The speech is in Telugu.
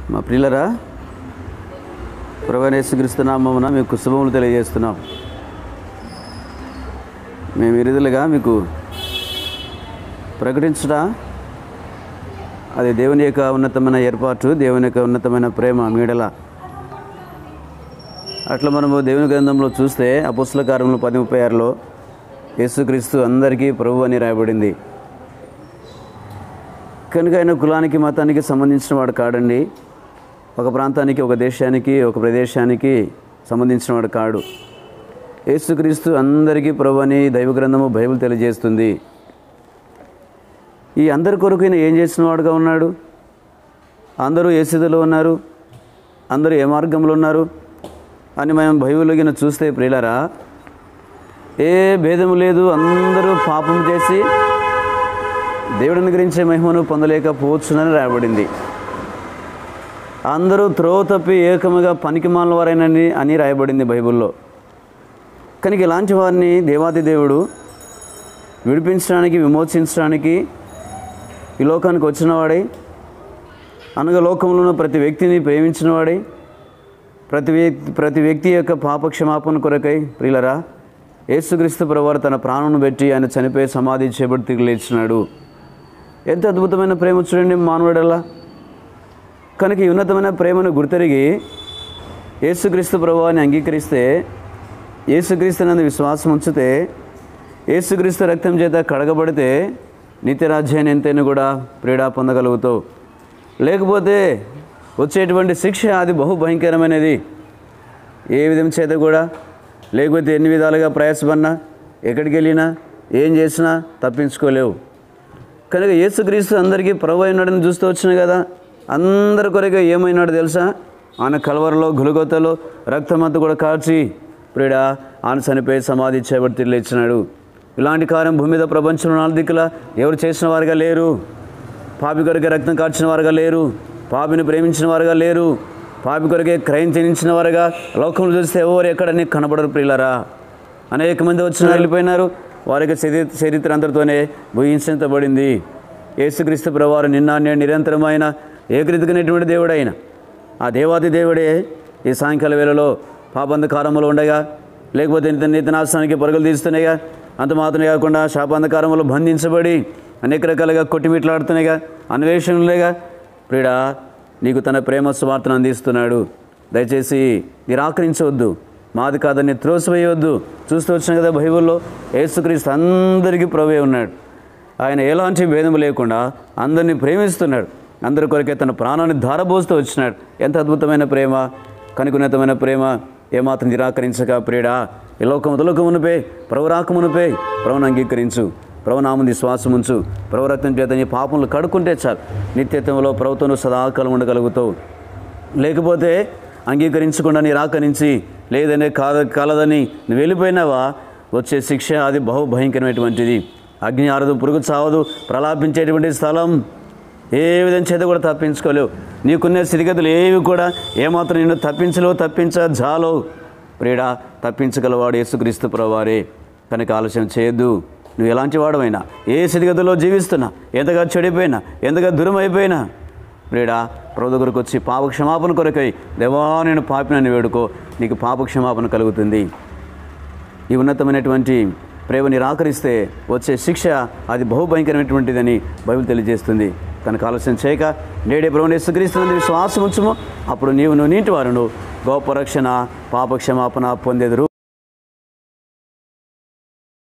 మా ప్రియులరా ప్రవణేశ్వరిస్తున్నామన మీకు శుభములు తెలియజేస్తున్నాం మేము ఇరుదులుగా మీకు ప్రకటించుట అది దేవుని యొక్క ఉన్నతమైన ఏర్పాటు దేవుని యొక్క ఉన్నతమైన ప్రేమ మీడల అట్లా మనము దేవుని గ్రంథంలో చూస్తే అపుస్తుల కార్యములు పది ముప్పై ఆరులో యేసుక్రీస్తు అందరికీ ప్రభు అని రాయబడింది కనుక ఆయన కులానికి మతానికి సంబంధించిన వాడు కాడండి ఒక ప్రాంతానికి ఒక దేశానికి ఒక ప్రదేశానికి సంబంధించిన వాడు కాడు యేసుక్రీస్తు అందరికీ ప్రభు అని దైవ గ్రంథము బైబిల్ తెలియజేస్తుంది ఈ అందరి కొరకు ఈయన ఏం చేసిన వాడుగా ఉన్నాడు అందరూ ఏ స్థితిలో ఉన్నారు అందరూ ఏ మార్గంలో ఉన్నారు అని మనం బైబిల్లో గిన చూస్తే ప్రియులరా ఏ భేదము లేదు అందరూ పాపం చేసి దేవుడిని అనుగ్రహించే మహిమను పొందలేకపోవచ్చునని రాయబడింది అందరూ త్రోవ తప్పి ఏకముగా పనికిమాల వారైనని అని రాయబడింది బైబిల్లో కనుక ఇలాంటి వారిని దేవాది దేవుడు విడిపించడానికి విమోచించడానికి ఈ లోకానికి వచ్చినవాడై అనగా లోకంలో ఉన్న ప్రతి వ్యక్తిని ప్రేమించినవాడై ప్రతి వ్యక్తి ప్రతి వ్యక్తి యొక్క పాపక్షమాపణ కొరకై ప్రియులరా యేసుక్రీస్తు ప్రభువారు తన ప్రాణం పెట్టి ఆయన చనిపోయి సమాధి చేపట్టి తిరిగి లేచినాడు ఎంత అద్భుతమైన ప్రేమ చూడండి మానవుడల్లా కనుక ఈ ఉన్నతమైన ప్రేమను గుర్తెరిగి యేసుక్రీస్తు ప్రభువాన్ని అంగీకరిస్తే యేసుక్రీస్తు నందు విశ్వాసం ఉంచితే యేసుక్రీస్తు రక్తం చేత కడగబడితే నిత్యరాజ్యాన్ని ఎంతైనా కూడా ప్రీడా పొందగలుగుతావు లేకపోతే వచ్చేటువంటి శిక్ష అది బహు భయంకరమైనది ఏ విధం చేత కూడా లేకపోతే ఎన్ని విధాలుగా ప్రయాసపడినా ఎక్కడికి వెళ్ళినా ఏం చేసినా తప్పించుకోలేవు కనుక యేసుక్రీస్తు అందరికీ ప్రభు అయినాడని చూస్తూ వచ్చిన కదా అందరి కొరకు ఏమైనాడు తెలుసా ఆయన కలవరలో గులగొత్తలో రక్తమంతా కూడా కాల్చి ప్రిడా ఆయన చనిపోయి సమాధి చేపట్టి లేచినాడు ఇలాంటి కార్యం భూమి మీద ప్రపంచంలో నాలుగు దిక్కుల ఎవరు చేసిన వారుగా లేరు పాపి కొరకే రక్తం కార్చిన వారుగా లేరు పాపిని ప్రేమించిన వారుగా లేరు పాపి కొరకే క్రయం చెల్లించిన వారుగా లోకంలో చూస్తే ఎవరు ఎక్కడ నీకు కనబడరు ప్రియులరా అనేక మంది వచ్చిన వెళ్ళిపోయినారు వారికి చరి చరిత్ర అంతటితోనే భూయించబడింది యేసుక్రీస్తు ప్రభువారు నిన్న నేడు నిరంతరమైన ఏకరీతికినటువంటి దేవుడైన ఆ దేవాది దేవుడే ఈ సాయంకాల వేళలో పాపంధకారంలో ఉండగా లేకపోతే నిత నితనాశానికి పరుగులు తీస్తున్నాయిగా అంత మాత్రమే కాకుండా శాపాంధకారంలో బంధించబడి అనేక రకాలుగా కొట్టిమిట్లాడుతున్నాయిగా అన్వేషణలేగా ప్రిడా నీకు తన ప్రేమ స్వార్థను అందిస్తున్నాడు దయచేసి నిరాకరించవద్దు మాది కాదని త్రోసివేయవద్దు చూస్తూ వచ్చిన కదా బైబిల్లో యేసుక్రీస్తు అందరికీ ప్రభే ఉన్నాడు ఆయన ఎలాంటి భేదం లేకుండా అందరినీ ప్రేమిస్తున్నాడు అందరి కొరకే తన ప్రాణాన్ని ధారబోస్తూ వచ్చినాడు ఎంత అద్భుతమైన ప్రేమ కనుకున్నతమైన ప్రేమ ఏమాత్రం నిరాకరించక ప్రియుడా ఈ లోకం తొలకమునిపే ప్రవరాకమునిపే ప్రభుని అంగీకరించు ప్రభునామంది శ్వాసం ఉంచు ప్రవరక్తం చేత నీ పాపములు కడుక్కుంటే చాలు నిత్యత్వంలో ప్రభుత్వం సదాకాలం ఉండగలుగుతావు లేకపోతే అంగీకరించకుండా నీ రాకరించి లేదనే కాద కలదని నువ్వు వెళ్ళిపోయినావా వచ్చే శిక్ష అది బహు భయంకరమైనటువంటిది అగ్ని ఆరదు పురుగు చావదు ప్రలాపించేటువంటి స్థలం ఏ విధం చేత కూడా తప్పించుకోలేవు నీకున్న స్థితిగతులు ఏవి కూడా ఏమాత్రం నిన్ను తప్పించలేవు తప్పించ జాలో ప్రీడా తప్పించగలవాడు యేసుక్రీస్తు ప్రభువారే కనుక ఆలోచన చేయొద్దు నువ్వు ఎలాంటి వాడమైనా ఏ స్థితిగతిలో జీవిస్తున్నా ఎంతగా చెడిపోయినా ఎంతగా దూరం అయిపోయినా ప్రియుడా ప్రభు దగ్గరకు వచ్చి పాప క్షమాపణ కొరకై దేవా నేను పాపినని వేడుకో నీకు పాప క్షమాపణ కలుగుతుంది ఈ ఉన్నతమైనటువంటి ప్రేమ నిరాకరిస్తే వచ్చే శిక్ష అది బహుభయంకరమైనటువంటిదని బైబిల్ తెలియజేస్తుంది కనుక ఆలోచన చేయక నేడే ప్రభుని యేసుక్రీస్తునందు విశ్వాసం ఉంచుము అప్పుడు నీవు నువ్వు నీటి వారును గొప్ప రక్షణ పాప క్షమాపణ పొందెదరు